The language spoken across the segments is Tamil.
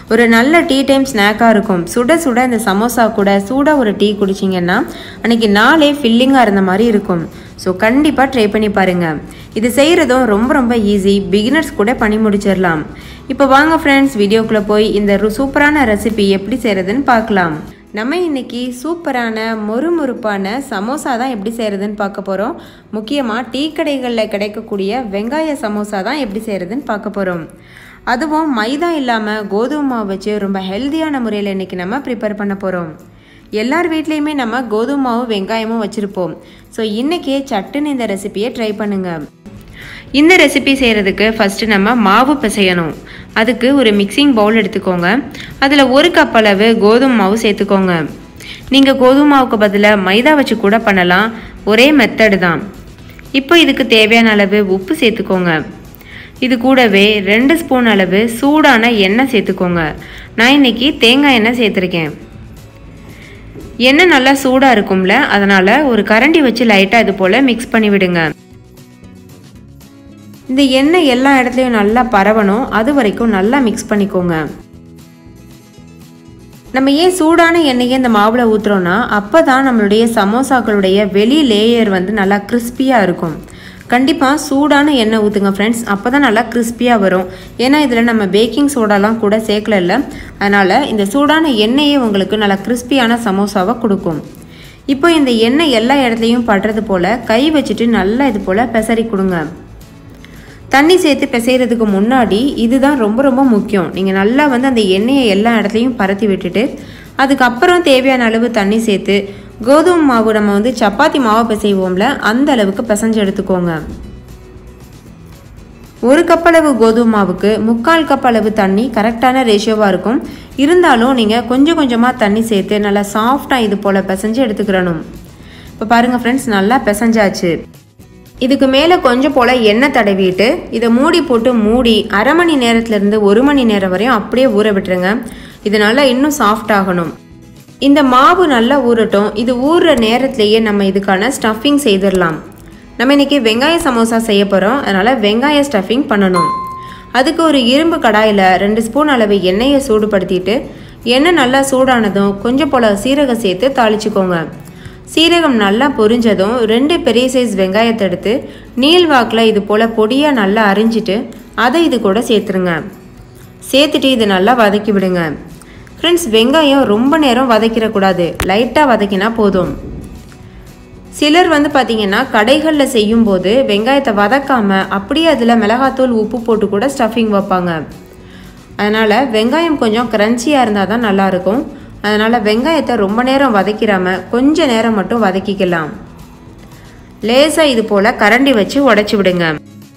ஒரு நல்ல டீ டைம் ஸ்நாக்காக இருக்கும் சுட சுட இந்த சமோசா கூட சூடாக ஒரு டீ குடிச்சிங்கன்னா அன்றைக்கி நாளே ஃபில்லிங்காக இருந்த மாதிரி இருக்கும் ஸோ கண்டிப்பாக ட்ரை பண்ணி பாருங்கள் இது செய்கிறதும் ரொம்ப ரொம்ப ஈஸி பிகினர்ஸ் கூட பண்ணி முடிச்சிடலாம் இப்போ வாங்க ஃப்ரெண்ட்ஸ் வீடியோக்குள்ளே போய் இந்த ரு- சூப்பரான ரெசிபி எப்படி செய்கிறதுன்னு பார்க்கலாம் நம்ம இன்னைக்கு சூப்பரான மொறுமொறுப்பான சமோசா தான் எப்படி செய்கிறதுன்னு பார்க்க போகிறோம் முக்கியமாக டீ கடைகளில் கிடைக்கக்கூடிய வெங்காய சமோசா தான் எப்படி செய்கிறதுன்னு பார்க்க போகிறோம் அதுவும் மைதா இல்லாமல் கோதுமை மாவு வச்சு ரொம்ப ஹெல்த்தியான முறையில் இன்றைக்கி நம்ம ப்ரிப்பேர் பண்ண போகிறோம் எல்லார் வீட்லேயுமே நம்ம கோதுமை மாவு வெங்காயமும் வச்சுருப்போம் ஸோ இன்றைக்கே சட்டுன்னு இந்த ரெசிபியை ட்ரை பண்ணுங்கள் இந்த ரெசிபி செய்கிறதுக்கு ஃபஸ்ட்டு நம்ம மாவு பிசையணும் அதுக்கு ஒரு மிக்சிங் பவுல் எடுத்துக்கோங்க அதில் ஒரு கப் அளவு கோதுமை மாவு சேர்த்துக்கோங்க நீங்கள் கோதுமை மாவுக்கு பதிலாக மைதா வச்சு கூட பண்ணலாம் ஒரே மெத்தடு தான் இப்போ இதுக்கு தேவையான அளவு உப்பு சேர்த்துக்கோங்க இது கூடவே ரெண்டு ஸ்பூன் அளவு சூடான எண்ணெய் சேர்த்துக்கோங்க நான் இன்னைக்கு தேங்காய் எண்ணெய் சேர்த்துருக்கேன் எண்ணெய் நல்லா சூடாக இருக்கும்ல அதனால் ஒரு கரண்டி வச்சு லைட்டாக இது போல் மிக்ஸ் பண்ணி விடுங்க இந்த எண்ணெய் எல்லா இடத்துலையும் நல்லா பரவணும் அது வரைக்கும் நல்லா மிக்ஸ் பண்ணிக்கோங்க நம்ம ஏன் சூடான எண்ணெயை இந்த மாவில் ஊற்றுறோன்னா அப்போ தான் நம்மளுடைய சமோசாக்களுடைய வெளி லேயர் வந்து நல்லா கிறிஸ்பியாக இருக்கும் கண்டிப்பாக சூடான எண்ணெய் ஊற்றுங்க ஃப்ரெண்ட்ஸ் அப்போ தான் நல்லா கிறிஸ்பியாக வரும் ஏன்னா இதில் நம்ம பேக்கிங் சோடாலாம் கூட சேர்க்கல அதனால் இந்த சூடான எண்ணெயே உங்களுக்கு நல்லா கிறிஸ்பியான சமோசாவை கொடுக்கும் இப்போ இந்த எண்ணெய் எல்லா இடத்துலையும் படுறது போல் கை வச்சுட்டு நல்லா இது போல் பெசரி கொடுங்க தண்ணி சேர்த்து பிசைகிறதுக்கு முன்னாடி இதுதான் ரொம்ப ரொம்ப முக்கியம் நீங்கள் நல்லா வந்து அந்த எண்ணெயை எல்லா இடத்துலையும் பரத்தி விட்டுட்டு அதுக்கப்புறம் தேவையான அளவு தண்ணி சேர்த்து கோதுமை மாவு நம்ம வந்து சப்பாத்தி மாவை பிசைவோம்ல அந்த அளவுக்கு பிசைஞ்சு எடுத்துக்கோங்க ஒரு கப் அளவு கோதுமை மாவுக்கு முக்கால் கப் அளவு தண்ணி கரெக்டான ரேஷியோவாக இருக்கும் இருந்தாலும் நீங்கள் கொஞ்சம் கொஞ்சமாக தண்ணி சேர்த்து நல்லா சாஃப்டாக இது போல் பிசைஞ்சு எடுத்துக்கிறணும் இப்போ பாருங்கள் ஃப்ரெண்ட்ஸ் நல்லா பிசைஞ்சாச்சு இதுக்கு மேலே கொஞ்சம் போல் எண்ணெய் தடவிட்டு இதை மூடி போட்டு மூடி அரை மணி நேரத்துலேருந்து ஒரு மணி நேரம் வரையும் அப்படியே ஊற விட்டுருங்க இது நல்லா இன்னும் சாஃப்ட் ஆகணும் இந்த மாவு நல்லா ஊறட்டும் இது ஊறுற நேரத்திலேயே நம்ம இதுக்கான ஸ்டஃபிங் செய்திடலாம் நம்ம இன்னைக்கு வெங்காய சமோசா செய்ய போகிறோம் அதனால் வெங்காய ஸ்டஃபிங் பண்ணணும் அதுக்கு ஒரு இரும்பு கடாயில் ரெண்டு ஸ்பூன் அளவு எண்ணெயை சூடுபடுத்திட்டு எண்ணெய் நல்லா சூடானதும் கொஞ்சம் போல் சீரகம் சேர்த்து தாளிச்சுக்கோங்க சீரகம் நல்லா பொரிஞ்சதும் ரெண்டு பெரிய சைஸ் வெங்காயத்தை எடுத்து நீள் வாக்கில் இது போல் பொடியாக நல்லா அரிஞ்சிட்டு அதை இது கூட சேர்த்துருங்க சேர்த்துட்டு இது நல்லா வதக்கி விடுங்க ஃப்ரெண்ட்ஸ் வெங்காயம் ரொம்ப நேரம் வதக்கிடக்கூடாது லைட்டாக வதக்கினா போதும் சிலர் வந்து பார்த்தீங்கன்னா கடைகளில் செய்யும்போது வெங்காயத்தை வதக்காம அப்படியே அதில் மிளகாத்தூள் உப்பு போட்டு கூட ஸ்டஃபிங் வைப்பாங்க அதனால் வெங்காயம் கொஞ்சம் க்ரன்ச்சியாக இருந்தால் தான் நல்லாயிருக்கும் அதனால் வெங்காயத்தை ரொம்ப நேரம் வதக்கிடாம கொஞ்ச நேரம் மட்டும் வதக்கிக்கலாம் லேசாக இது போல் கரண்டி வச்சு உடச்சி விடுங்க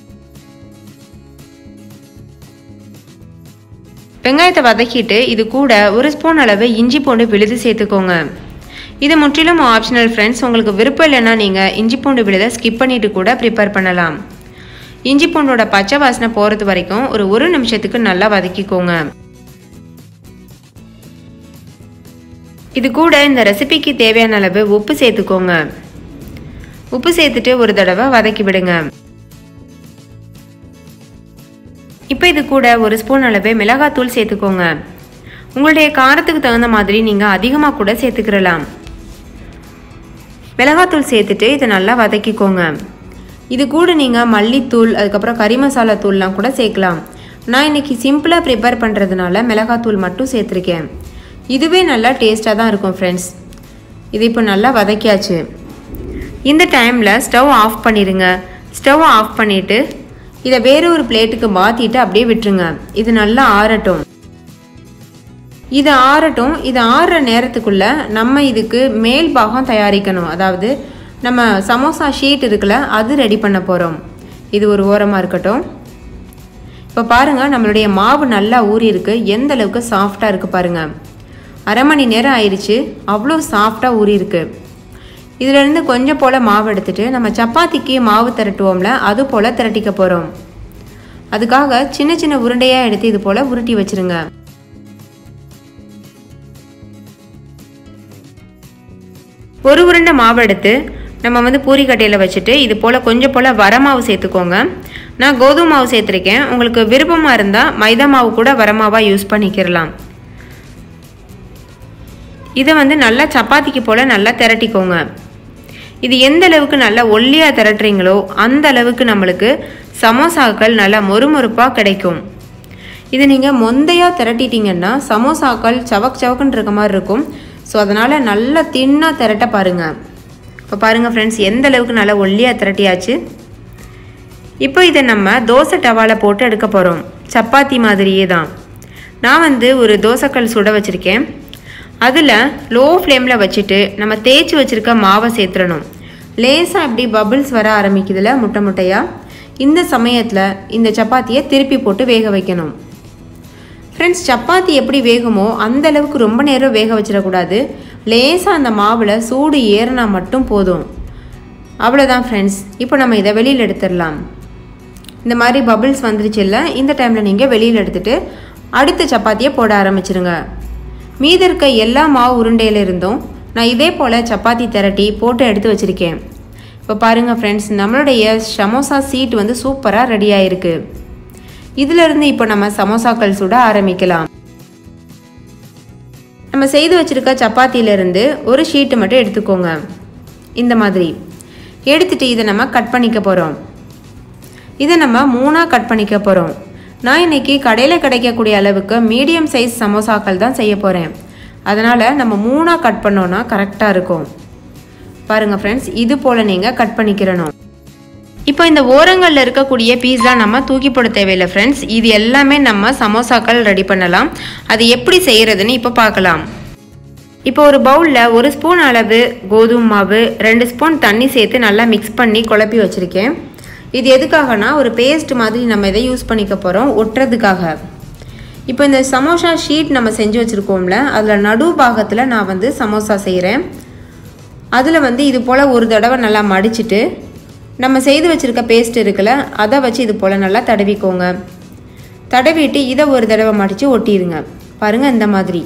வெங்காயத்தை வதக்கிட்டு இது கூட ஒரு ஸ்பூன் அளவு இஞ்சி பூண்டு விழுது சேர்த்துக்கோங்க இது முற்றிலும் ஆப்ஷனல் ஃப்ரெண்ட்ஸ் உங்களுக்கு விருப்பம் இல்லைன்னா நீங்கள் இஞ்சி பூண்டு விழுதை ஸ்கிப் பண்ணிட்டு கூட ப்ரிப்பேர் பண்ணலாம் இஞ்சி பூண்டோட பச்சை வாசனை போகிறது வரைக்கும் ஒரு ஒரு நிமிஷத்துக்கு நல்லா வதக்கிக்கோங்க இது கூட இந்த ரெசிபிக்கு தேவையான அளவு உப்பு சேர்த்துக்கோங்க உப்பு சேர்த்துட்டு ஒரு தடவை வதக்கி விடுங்க இப்போ இது கூட ஒரு ஸ்பூன் அளவு மிளகாத்தூள் சேர்த்துக்கோங்க உங்களுடைய காரத்துக்கு தகுந்த மாதிரி நீங்கள் அதிகமாக கூட சேர்த்துக்கிறலாம் மிளகாத்தூள் சேர்த்துட்டு இதை நல்லா வதக்கிக்கோங்க இது கூட நீங்கள் மல்லித்தூள் அதுக்கப்புறம் கறி மசாலா தூள்லாம் கூட சேர்க்கலாம் நான் இன்னைக்கு சிம்பிளாக ப்ரிப்பேர் பண்ணுறதுனால மிளகாத்தூள் மட்டும் சேர்த்துருக்கேன் இதுவே நல்லா டேஸ்ட்டாக தான் இருக்கும் ஃப்ரெண்ட்ஸ் இது இப்போ நல்லா வதக்கியாச்சு இந்த டைமில் ஸ்டவ் ஆஃப் பண்ணிடுங்க ஸ்டவ் ஆஃப் பண்ணிவிட்டு இதை வேற ஒரு பிளேட்டுக்கு மாற்றிட்டு அப்படியே விட்டுருங்க இது நல்லா ஆறட்டும் இது ஆறட்டும் இது ஆறுற நேரத்துக்குள்ள நம்ம இதுக்கு மேல் பாகம் தயாரிக்கணும் அதாவது நம்ம சமோசா ஷீட் இருக்குல்ல அது ரெடி பண்ண போகிறோம் இது ஒரு ஓரமாக இருக்கட்டும் இப்போ பாருங்கள் நம்மளுடைய மாவு நல்லா ஊறி இருக்கு எந்த அளவுக்கு சாஃப்டாக இருக்குது பாருங்கள் அரை மணி நேரம் ஆயிடுச்சு அவ்வளோ சாஃப்டாக ஊறி இருக்கு இதிலிருந்து கொஞ்சம் போல் மாவு எடுத்துட்டு நம்ம சப்பாத்திக்கு மாவு திரட்டுவோம்ல அது போல் திரட்டிக்க போகிறோம் அதுக்காக சின்ன சின்ன உருண்டையாக எடுத்து இது போல் உருட்டி வச்சிருங்க ஒரு உருண்டை மாவு எடுத்து நம்ம வந்து பூரிக்கட்டையில் வச்சுட்டு இது போல் கொஞ்சம் போல் வரமாவு சேர்த்துக்கோங்க நான் கோதுமை மாவு சேர்த்துருக்கேன் உங்களுக்கு விருப்பமாக இருந்தால் மைதா மாவு கூட வரமாவாக யூஸ் பண்ணிக்கிறலாம் இதை வந்து நல்லா சப்பாத்திக்கு போல் நல்லா திரட்டிக்கோங்க இது எந்த அளவுக்கு நல்லா ஒல்லியாக திரட்டுறீங்களோ அந்த அளவுக்கு நம்மளுக்கு சமோசாக்கள் நல்லா மொறுமொறுப்பாக கிடைக்கும் இது நீங்கள் மொந்தையாக திரட்டிட்டீங்கன்னா சமோசாக்கள் சவக் சவக்குன்னு இருக்க மாதிரி இருக்கும் ஸோ அதனால் நல்லா தின்னாக திரட்ட பாருங்கள் இப்போ பாருங்கள் ஃப்ரெண்ட்ஸ் எந்த அளவுக்கு நல்லா ஒல்லியாக திரட்டியாச்சு இப்போ இதை நம்ம தோசை டவாவில் போட்டு எடுக்க போகிறோம் சப்பாத்தி மாதிரியே தான் நான் வந்து ஒரு தோசைக்கல் சுட வச்சுருக்கேன் அதில் லோ ஃப்ளேமில் வச்சுட்டு நம்ம தேய்ச்சி வச்சுருக்க மாவை சேர்த்துடணும் லேசாக இப்படி பபிள்ஸ் வர ஆரம்பிக்குதுல முட்டை முட்டையாக இந்த சமயத்தில் இந்த சப்பாத்தியை திருப்பி போட்டு வேக வைக்கணும் ஃப்ரெண்ட்ஸ் சப்பாத்தி எப்படி வேகுமோ அந்த அளவுக்கு ரொம்ப நேரம் வேக வச்சிடக்கூடாது லேசாக அந்த மாவில் சூடு ஏறினா மட்டும் போதும் அவ்வளோதான் ஃப்ரெண்ட்ஸ் இப்போ நம்ம இதை வெளியில் எடுத்துடலாம் இந்த மாதிரி பபிள்ஸ் வந்துருச்சு இல்லை இந்த டைமில் நீங்கள் வெளியில் எடுத்துட்டு அடுத்த சப்பாத்தியை போட ஆரம்பிச்சிருங்க மீதி இருக்க எல்லா மாவு உருண்டையில இருந்தும் நான் இதே போல் சப்பாத்தி திரட்டி போட்டு எடுத்து வச்சுருக்கேன் இப்போ பாருங்கள் ஃப்ரெண்ட்ஸ் நம்மளுடைய சமோசா சீட் வந்து சூப்பராக ரெடி ஆயிருக்கு இதிலிருந்து இப்போ நம்ம சமோசாக்கள் சுட ஆரம்பிக்கலாம் நம்ம செய்து வச்சிருக்க சப்பாத்தியிலிருந்து ஒரு ஷீட்டு மட்டும் எடுத்துக்கோங்க இந்த மாதிரி எடுத்துட்டு இதை நம்ம கட் பண்ணிக்க போகிறோம் இதை நம்ம மூணாக கட் பண்ணிக்க போகிறோம் நான் இன்னைக்கு கடையில் கிடைக்கக்கூடிய அளவுக்கு மீடியம் சைஸ் சமோசாக்கள் தான் செய்ய போகிறேன் அதனால் நம்ம மூணாக கட் பண்ணோன்னா கரெக்டாக இருக்கும் பாருங்கள் ஃப்ரெண்ட்ஸ் இது போல் நீங்கள் கட் பண்ணிக்கிறணும் இப்போ இந்த ஓரங்களில் இருக்கக்கூடிய பீஸ்லாம் நம்ம தூக்கி போட தேவையில்லை ஃப்ரெண்ட்ஸ் இது எல்லாமே நம்ம சமோசாக்கள் ரெடி பண்ணலாம் அது எப்படி செய்கிறதுன்னு இப்போ பார்க்கலாம் இப்போ ஒரு பவுலில் ஒரு ஸ்பூன் அளவு கோதுமை மாவு ரெண்டு ஸ்பூன் தண்ணி சேர்த்து நல்லா மிக்ஸ் பண்ணி குழப்பி வச்சுருக்கேன் இது எதுக்காகனா ஒரு பேஸ்ட் மாதிரி நம்ம இதை யூஸ் பண்ணிக்க போகிறோம் ஒட்டுறதுக்காக இப்போ இந்த சமோசா ஷீட் நம்ம செஞ்சு வச்சுருக்கோம்ல அதில் நடு பாகத்தில் நான் வந்து சமோசா செய்கிறேன் அதில் வந்து இது போல் ஒரு தடவை நல்லா மடிச்சிட்டு நம்ம செய்து வச்சுருக்க பேஸ்ட் இருக்குல்ல அதை வச்சு இது போல் நல்லா தடவிக்கோங்க தடவிட்டு இதை ஒரு தடவை மடித்து ஒட்டிடுங்க பாருங்கள் இந்த மாதிரி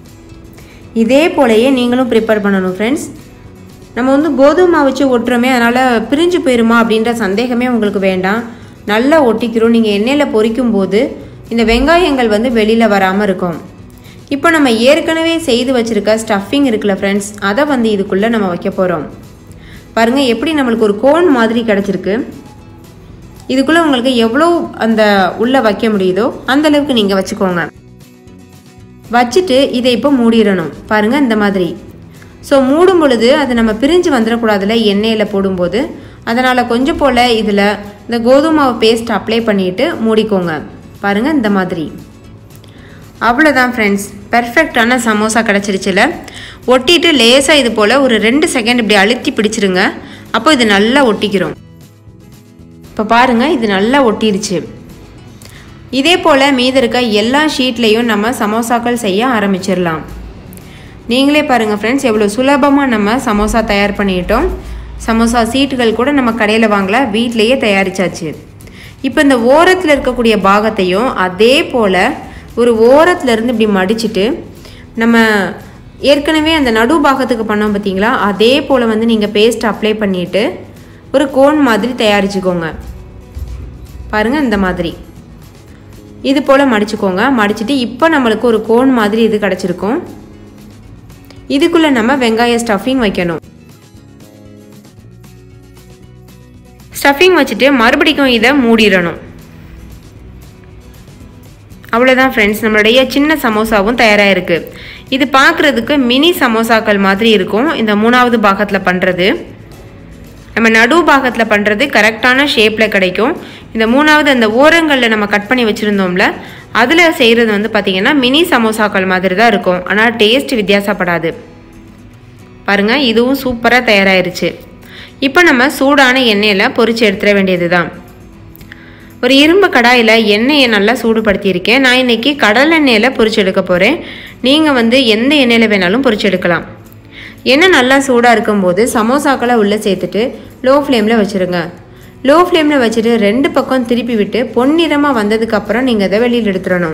இதே போலயே நீங்களும் ப்ரிப்பேர் பண்ணணும் ஃப்ரெண்ட்ஸ் நம்ம வந்து கோதுமை மாவு வச்சு ஒட்டுறோமே அதனால் பிரிஞ்சு போயிருமா அப்படின்ற சந்தேகமே உங்களுக்கு வேண்டாம் நல்லா ஒட்டிக்கிறோம் நீங்கள் எண்ணெயில் பொரிக்கும் போது இந்த வெங்காயங்கள் வந்து வெளியில் வராமல் இருக்கும் இப்போ நம்ம ஏற்கனவே செய்து வச்சுருக்க ஸ்டஃபிங் இருக்குல்ல ஃப்ரெண்ட்ஸ் அதை வந்து இதுக்குள்ளே நம்ம வைக்க போகிறோம் பாருங்கள் எப்படி நம்மளுக்கு ஒரு கோன் மாதிரி கிடச்சிருக்கு இதுக்குள்ளே உங்களுக்கு எவ்வளோ அந்த உள்ளே வைக்க முடியுதோ அந்த அளவுக்கு நீங்கள் வச்சுக்கோங்க வச்சுட்டு இதை இப்போ மூடிடணும் பாருங்கள் இந்த மாதிரி ஸோ மூடும் பொழுது அது நம்ம பிரிஞ்சு வந்துடக்கூடாதுல எண்ணெயில் போடும்போது அதனால் கொஞ்சம் போல் இதில் இந்த கோதுமை மாவு பேஸ்ட் அப்ளை பண்ணிவிட்டு மூடிக்கோங்க பாருங்கள் இந்த மாதிரி அவ்வளோதான் ஃப்ரெண்ட்ஸ் பெர்ஃபெக்டான சமோசா கிடச்சிருச்சுல ஒட்டிட்டு லேசாக இது போல் ஒரு ரெண்டு செகண்ட் இப்படி அழுத்தி பிடிச்சிருங்க அப்போ இது நல்லா ஒட்டிக்கிறோம் இப்போ பாருங்கள் இது நல்லா ஒட்டிருச்சு இதே போல் மீதி இருக்க எல்லா ஷீட்லேயும் நம்ம சமோசாக்கள் செய்ய ஆரம்பிச்சிடலாம் நீங்களே பாருங்கள் ஃப்ரெண்ட்ஸ் எவ்வளோ சுலபமாக நம்ம சமோசா தயார் பண்ணிட்டோம் சமோசா சீட்டுகள் கூட நம்ம கடையில் வாங்கல வீட்டிலையே தயாரிச்சாச்சு இப்போ இந்த ஓரத்தில் இருக்கக்கூடிய பாகத்தையும் அதே போல் ஒரு ஓரத்துல இருந்து இப்படி மடிச்சிட்டு நம்ம ஏற்கனவே அந்த நடு பாகத்துக்கு பண்ணோம் பார்த்தீங்களா அதே போல் வந்து நீங்கள் பேஸ்ட் அப்ளை பண்ணிவிட்டு ஒரு கோன் மாதிரி தயாரிச்சுக்கோங்க பாருங்கள் இந்த மாதிரி இது போல் மடிச்சுக்கோங்க மடிச்சிட்டு இப்போ நம்மளுக்கு ஒரு கோன் மாதிரி இது கிடச்சிருக்கும் இதுக்குள்ளே நம்ம வெங்காய ஸ்டஃபிங் வைக்கணும் ஸ்டஃபிங் வச்சுட்டு மறுபடிக்கும் இதை மூடிடணும் அவ்வளோதான் ஃப்ரெண்ட்ஸ் நம்மளுடைய சின்ன சமோசாவும் தயாராக இருக்குது இது பார்க்குறதுக்கு மினி சமோசாக்கள் மாதிரி இருக்கும் இந்த மூணாவது பாகத்தில் பண்ணுறது நம்ம நடு பாகத்தில் பண்ணுறது கரெக்டான ஷேப்பில் கிடைக்கும் இந்த மூணாவது அந்த ஓரங்களில் நம்ம கட் பண்ணி வச்சுருந்தோம்ல அதில் செய்கிறது வந்து பார்த்திங்கன்னா மினி சமோசாக்கள் மாதிரி தான் இருக்கும் ஆனால் டேஸ்ட் வித்தியாசப்படாது பாருங்கள் இதுவும் சூப்பராக தயாராகிருச்சு இப்போ நம்ம சூடான எண்ணெயில் பொரிச்சு எடுத்துட வேண்டியது தான் ஒரு இரும்பு கடாயில் எண்ணெயை நல்லா சூடுபடுத்தியிருக்கேன் நான் இன்றைக்கி கடல் எண்ணெயில் பொரிச்சு எடுக்க போகிறேன் நீங்கள் வந்து எந்த எண்ணெயில் வேணாலும் பொரிச்சு எடுக்கலாம் எண்ணெய் நல்லா சூடாக இருக்கும்போது சமோசாக்களை உள்ளே சேர்த்துட்டு லோ ஃப்ளேமில் வச்சுருங்க லோ ஃப்ளேமில் வச்சுட்டு ரெண்டு பக்கம் திருப்பி விட்டு பொன்னிறமாக வந்ததுக்கப்புறம் நீங்கள் இதை வெளியில் எடுத்துடணும்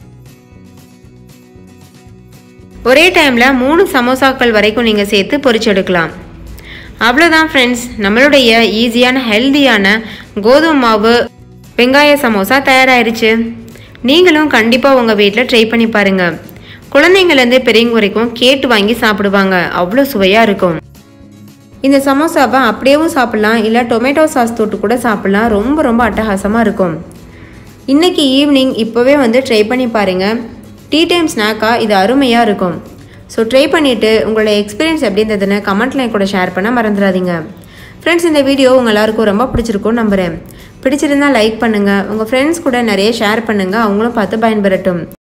ஒரே டைமில் மூணு சமோசாக்கள் வரைக்கும் நீங்கள் சேர்த்து பொரிச்சு எடுக்கலாம் அவ்வளோதான் ஃப்ரெண்ட்ஸ் நம்மளுடைய ஈஸியான ஹெல்தியான கோதுமை மாவு வெங்காய சமோசா தயாராயிருச்சு நீங்களும் கண்டிப்பாக உங்கள் வீட்டில் ட்ரை பண்ணி பாருங்கள் குழந்தைங்கள்லேருந்து பெரியவங்க வரைக்கும் கேட்டு வாங்கி சாப்பிடுவாங்க அவ்வளோ சுவையாக இருக்கும் இந்த சமோசாவை அப்படியேவும் சாப்பிட்லாம் இல்லை டொமேட்டோ சாஸ் தொட்டு கூட சாப்பிட்லாம் ரொம்ப ரொம்ப அட்டகாசமாக இருக்கும் இன்னைக்கு ஈவினிங் இப்போவே வந்து ட்ரை பண்ணி பாருங்கள் டீ டைம் ஸ்நாக்காக இது அருமையாக இருக்கும் ஸோ ட்ரை பண்ணிவிட்டு உங்களோட எக்ஸ்பீரியன்ஸ் எப்படி இருந்ததுன்னு கமெண்ட்டில் கூட ஷேர் பண்ண மறந்துடாதீங்க ஃப்ரெண்ட்ஸ் இந்த வீடியோ உங்கள் எல்லாருக்கும் ரொம்ப பிடிச்சிருக்கும்னு நம்புகிறேன் பிடிச்சிருந்தா லைக் பண்ணுங்கள் உங்கள் ஃப்ரெண்ட்ஸ் கூட நிறைய ஷேர் பண்ணுங்கள் அவங்களும் பார்த்து பயன்பெறட்டும்